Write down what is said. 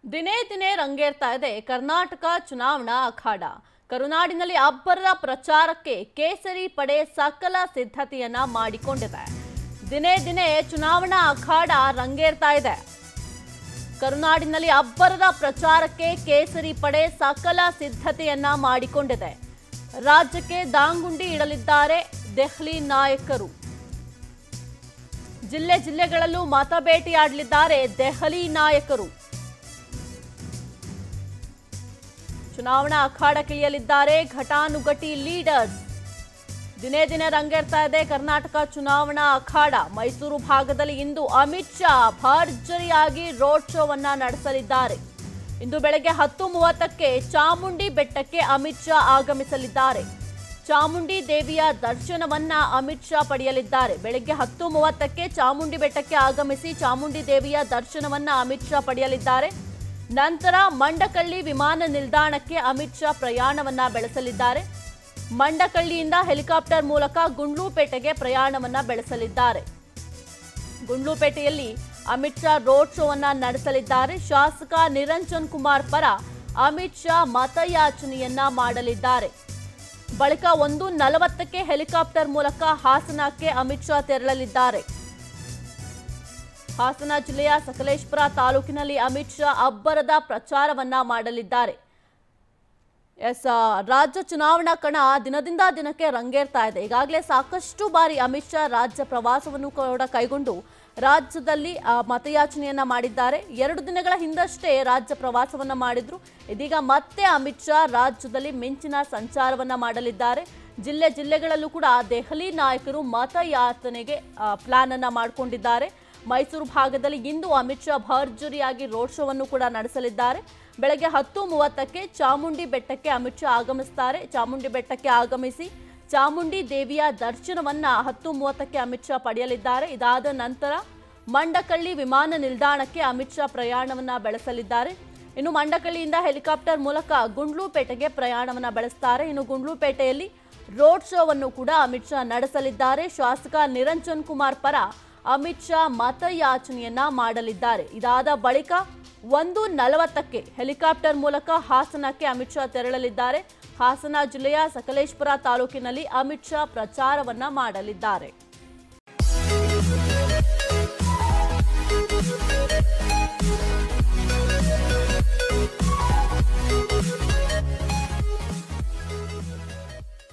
ದಿನೇ ದಿನೇ ರಂಗೇರ್ತಾ ಇದೆ ಕರ್ನಾಟಕ ಚುನಾವಣಾ ಅಖಾಡ ಕರುನಾಡಿನಲ್ಲಿ ಅಬ್ಬರದ ಪ್ರಚಾರಕ್ಕೆ ಕೇಸರಿ ಪಡೆ ಸಕಲ ಸಿದ್ಧತೆಯನ್ನ ಮಾಡಿಕೊಂಡಿದೆ ದಿನೇ ದಿನೇ ಚುನಾವಣಾ ಅಖಾಡ ರಂಗೇರ್ತಾ ಇದೆ ಕರುನಾಡಿನಲ್ಲಿ ಅಬ್ಬರದ ಪ್ರಚಾರಕ್ಕೆ ಕೇಸರಿ ಪಡೆ ಸಕಲ ಸಿದ್ಧತೆಯನ್ನ ಮಾಡಿಕೊಂಡಿದೆ ರಾಜ್ಯಕ್ಕೆ ದಾಂಗುಂಡಿ ಇಡಲಿದ್ದಾರೆ ದೆಹಲಿ ನಾಯಕರು ಜಿಲ್ಲೆ ಜಿಲ್ಲೆಗಳಲ್ಲೂ ಮತಬೇಟೆಯಾಡಲಿದ್ದಾರೆ ದೆಹಲಿ ನಾಯಕರು ಚುನಾವಣಾ ಅಖಾಡಕ್ಕಿಳಿಯಲಿದ್ದಾರೆ ಘಟಾನುಘಟಿ ಲೀಡರ್ಸ್ ದಿನೇ ದಿನೇ ರಂಗೇರ್ತಾ ಇದೆ ಕರ್ನಾಟಕ ಚುನಾವಣಾ ಅಖಾಡ ಮೈಸೂರು ಭಾಗದಲ್ಲಿ ಇಂದು ಅಮಿತ್ ಶಾ ಭರ್ಜರಿಯಾಗಿ ರೋಡ್ ಶೋವನ್ನ ನಡೆಸಲಿದ್ದಾರೆ ಇಂದು ಬೆಳಗ್ಗೆ ಹತ್ತು ಮೂವತ್ತಕ್ಕೆ ಚಾಮುಂಡಿ ಬೆಟ್ಟಕ್ಕೆ ಅಮಿತ್ ಶಾ ಆಗಮಿಸಲಿದ್ದಾರೆ ಚಾಮುಂಡಿ ದೇವಿಯ ದರ್ಶನವನ್ನ ಅಮಿತ್ ಶಾ ಪಡೆಯಲಿದ್ದಾರೆ ಬೆಳಗ್ಗೆ ಹತ್ತು ಮೂವತ್ತಕ್ಕೆ ಚಾಮುಂಡಿ ಬೆಟ್ಟಕ್ಕೆ ಆಗಮಿಸಿ ಚಾಮುಂಡಿ ದೇವಿಯ ದರ್ಶನವನ್ನ ಅಮಿತ್ ಶಾ ಪಡೆಯಲಿದ್ದಾರೆ ನಂತರ ಮಂಡಕಳ್ಳಿ ವಿಮಾನ ನಿಲ್ದಾಣಕ್ಕೆ ಅಮಿತ್ ಶಾ ಪ್ರಯಾಣವನ್ನ ಬೆಳೆಸಲಿದ್ದಾರೆ ಮಂಡಕಳ್ಳಿಯಿಂದ ಹೆಲಿಕಾಪ್ಟರ್ ಮೂಲಕ ಗುಂಡ್ಲುಪೇಟೆಗೆ ಪ್ರಯಾಣವನ್ನ ಬೆಳೆಸಲಿದ್ದಾರೆ ಗುಂಡ್ಲುಪೇಟೆಯಲ್ಲಿ ಅಮಿತ್ ಶಾ ರೋಡ್ ಶೋವನ್ನ ನಡೆಸಲಿದ್ದಾರೆ ಶಾಸಕ ನಿರಂಜನ್ ಕುಮಾರ್ ಪರ ಅಮಿತ್ ಶಾ ಮತಯಾಚನೆಯನ್ನ ಮಾಡಲಿದ್ದಾರೆ ಬಳಿಕ ಒಂದು ನಲವತ್ತಕ್ಕೆ ಹೆಲಿಕಾಪ್ಟರ್ ಮೂಲಕ ಹಾಸನಕ್ಕೆ ಅಮಿತ್ ಶಾ ತೆರಳಲಿದ್ದಾರೆ ಹಾಸನ ಜಿಲ್ಲೆಯ ಸಕಲೇಶ್ಪುರ ತಾಲೂಕಿನಲ್ಲಿ ಅಮಿತ್ ಶಾ ಅಬ್ಬರದ ಪ್ರಚಾರವನ್ನ ಮಾಡಲಿದ್ದಾರೆ ಎಸ್ ಆ, ರಾಜ್ಯ ಚುನಾವಣಾ ಕಣ ದಿನದಿಂದ ದಿನಕ್ಕೆ ರಂಗೇರ್ತಾ ಇದೆ ಈಗಾಗಲೇ ಸಾಕಷ್ಟು ಬಾರಿ ಅಮಿತ್ ಶಾ ರಾಜ್ಯ ಪ್ರವಾಸವನ್ನು ಕೂಡ ಕೈಗೊಂಡು ರಾಜ್ಯದಲ್ಲಿ ಆ, ಮತಯಾಚನೆಯನ್ನ ಮಾಡಿದ್ದಾರೆ ಎರಡು ದಿನಗಳ ಹಿಂದಷ್ಟೇ ರಾಜ್ಯ ಪ್ರವಾಸವನ್ನ ಮಾಡಿದ್ರು ಇದೀಗ ಮತ್ತೆ ಅಮಿತ್ ಶಾ ರಾಜ್ಯದಲ್ಲಿ ಮಿಂಚಿನ ಸಂಚಾರವನ್ನ ಮಾಡಲಿದ್ದಾರೆ ಜಿಲ್ಲೆ ಜಿಲ್ಲೆಗಳಲ್ಲೂ ಕೂಡ ದೆಹಲಿ ನಾಯಕರು ಮತಯಾಚನೆಗೆ ಪ್ಲಾನ್ ಅನ್ನ ಮಾಡಿಕೊಂಡಿದ್ದಾರೆ ಮೈಸೂರು ಭಾಗದಲ್ಲಿ ಇಂದು ಅಮಿತ್ ಶಾ ಭರ್ಜರಿಯಾಗಿ ರೋಡ್ ಶೋವನ್ನು ಕೂಡ ನಡೆಸಲಿದ್ದಾರೆ ಬೆಳಗ್ಗೆ ಹತ್ತು ಮೂವತ್ತಕ್ಕೆ ಚಾಮುಂಡಿ ಬೆಟ್ಟಕ್ಕೆ ಅಮಿತ್ ಶಾ ಆಗಮಿಸ್ತಾರೆ ಚಾಮುಂಡಿ ಬೆಟ್ಟಕ್ಕೆ ಆಗಮಿಸಿ ಚಾಮುಂಡಿ ದೇವಿಯ ದರ್ಶನವನ್ನ ಹತ್ತು ಮೂವತ್ತಕ್ಕೆ ಅಮಿತ್ ಶಾ ಪಡೆಯಲಿದ್ದಾರೆ ಇದಾದ ನಂತರ ಮಂಡಕಳ್ಳಿ ವಿಮಾನ ನಿಲ್ದಾಣಕ್ಕೆ ಅಮಿತ್ ಶಾ ಪ್ರಯಾಣವನ್ನ ಬೆಳೆಸಲಿದ್ದಾರೆ ಇನ್ನು ಮಂಡಕಳ್ಳಿಯಿಂದ ಹೆಲಿಕಾಪ್ಟರ್ ಮೂಲಕ ಗುಂಡ್ಲುಪೇಟೆಗೆ ಪ್ರಯಾಣವನ್ನ ಬೆಳೆಸ್ತಾರೆ ಇನ್ನು ಗುಂಡ್ಲುಪೇಟೆಯಲ್ಲಿ ರೋಡ್ ಶೋವನ್ನು ಕೂಡ ಅಮಿತ್ ಶಾ ನಡೆಸಲಿದ್ದಾರೆ ಶಾಸಕ ನಿರಂಜನ್ ಕುಮಾರ್ ಪರ ಅಮಿತ್ ಶಾ ಮತಯಾಚನೆಯನ್ನ ಮಾಡಲಿದ್ದಾರೆ ಇದಾದ ಬಳಿಕ ಒಂದು ನಲವತ್ತಕ್ಕೆ ಹೆಲಿಕಾಪ್ಟರ್ ಮೂಲಕ ಹಾಸನಕ್ಕೆ ಅಮಿತ್ ಶಾ ತೆರಳಲಿದ್ದಾರೆ ಹಾಸನ ಜಿಲ್ಲೆಯ ಸಕಲೇಶ್ಪುರ ತಾಲೂಕಿನಲ್ಲಿ ಅಮಿತ್ ಶಾ ಪ್ರಚಾರವನ್ನ ಮಾಡಲಿದ್ದಾರೆ